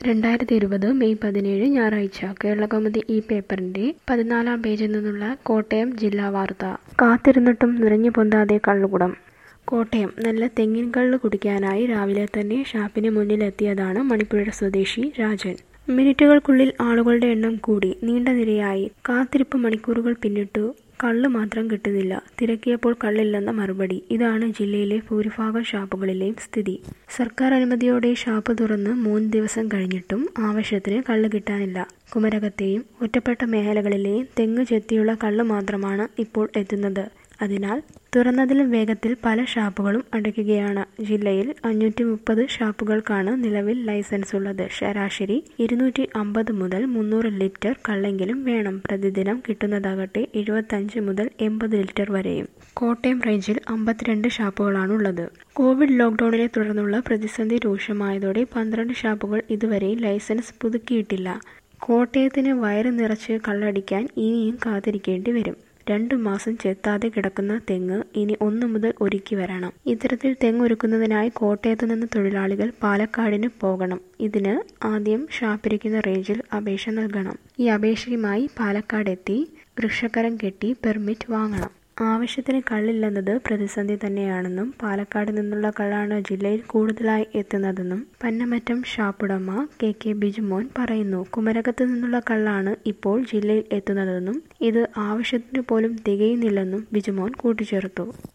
രണ്ടായിരത്തി ഇരുപത് മെയ് പതിനേഴ് ഞായറാഴ്ച കേരളകൗമുദി ഈ പേപ്പറിന്റെ പതിനാലാം പേജിൽ നിന്നുള്ള കോട്ടയം ജില്ലാ വാർത്ത കാത്തിരുന്നിട്ടും നിറഞ്ഞു പൊന്താതെ കള്ളുകുടം കോട്ടയം നല്ല തെങ്ങിൻ കള്ള് കുടിക്കാനായി രാവിലെ തന്നെ ഷാപ്പിന് മുന്നിലെത്തിയതാണ് മണിപ്പുഴ സ്വദേശി രാജൻ മിനിറ്റുകൾക്കുള്ളിൽ ആളുകളുടെ എണ്ണം കൂടി നീണ്ട നിരയായി കാത്തിരിപ്പ് മണിക്കൂറുകൾ പിന്നിട്ടു കള്ള് മാത്രം കിട്ടുന്നില്ല തിരക്കിയപ്പോൾ കള്ളില്ലെന്ന മറുപടി ഇതാണ് ജില്ലയിലെ ഭൂരിഭാഗം ഷാപ്പുകളിലെയും സ്ഥിതി സർക്കാർ അനുമതിയോടെ ഷാപ്പ് തുറന്ന് മൂന്ന് ദിവസം കഴിഞ്ഞിട്ടും ആവശ്യത്തിന് കള്ള് കിട്ടാനില്ല കുമരകത്തെയും ഒറ്റപ്പെട്ട മേഖലകളിലെയും തെങ്ങ് ചെത്തിയുള്ള കള്ള് മാത്രമാണ് ഇപ്പോൾ എത്തുന്നത് അതിനാൽ തുറന്നതിലും വേഗത്തിൽ പല ഷാപ്പുകളും അടയ്ക്കുകയാണ് ജില്ലയിൽ അഞ്ഞൂറ്റി മുപ്പത് ഷാപ്പുകൾക്കാണ് നിലവിൽ ലൈസൻസ് ഉള്ളത് ശരാശരി ഇരുന്നൂറ്റി അമ്പത് മുതൽ മുന്നൂറ് ലിറ്റർ കള്ളെങ്കിലും വേണം പ്രതിദിനം കിട്ടുന്നതാകട്ടെ എഴുപത്തഞ്ച് മുതൽ എൺപത് ലിറ്റർ വരെയും കോട്ടയം റേഞ്ചിൽ അമ്പത്തിരണ്ട് ഷാപ്പുകളാണുള്ളത് കോവിഡ് ലോക്ക്ഡൌണിനെ തുടർന്നുള്ള പ്രതിസന്ധി രൂക്ഷമായതോടെ പന്ത്രണ്ട് ഷാപ്പുകൾ ഇതുവരെയും ലൈസൻസ് പുതുക്കിയിട്ടില്ല കോട്ടയത്തിന് വയറ് നിറച്ച് കള്ളടിക്കാൻ ഇനിയും കാത്തിരിക്കേണ്ടി വരും രണ്ടു മാസം ചെത്താതെ കിടക്കുന്ന തെങ്ങ് ഇനി ഒന്നു മുതൽ ഒരുക്കി വരണം ഇത്തരത്തിൽ തെങ്ങ് ഒരുക്കുന്നതിനായി കോട്ടയത്തു നിന്ന് തൊഴിലാളികൾ പാലക്കാടിന് പോകണം ഇതിന് ആദ്യം ഷാപ്പിരിക്കുന്ന റേഞ്ചിൽ അപേക്ഷ നൽകണം ഈ അപേക്ഷയുമായി പാലക്കാട് എത്തി വൃക്ഷക്കരം കെട്ടി പെർമിറ്റ് വാങ്ങണം ആവശ്യത്തിന് കള്ളില്ലെന്നത് പ്രതിസന്ധി തന്നെയാണെന്നും പാലക്കാട് നിന്നുള്ള കള്ളാണ് ജില്ലയിൽ കൂടുതലായി എത്തുന്നതെന്നും പന്നമറ്റം ഷാപ്പുടമ കെ കെ ബിജുമോൻ പറയുന്നു കുമരകത്ത് നിന്നുള്ള കള്ളാണ് ഇപ്പോൾ ജില്ലയിൽ എത്തുന്നതെന്നും ഇത് ആവശ്യത്തിന് പോലും തികയുന്നില്ലെന്നും ബിജുമോൻ കൂട്ടിച്ചേർത്തു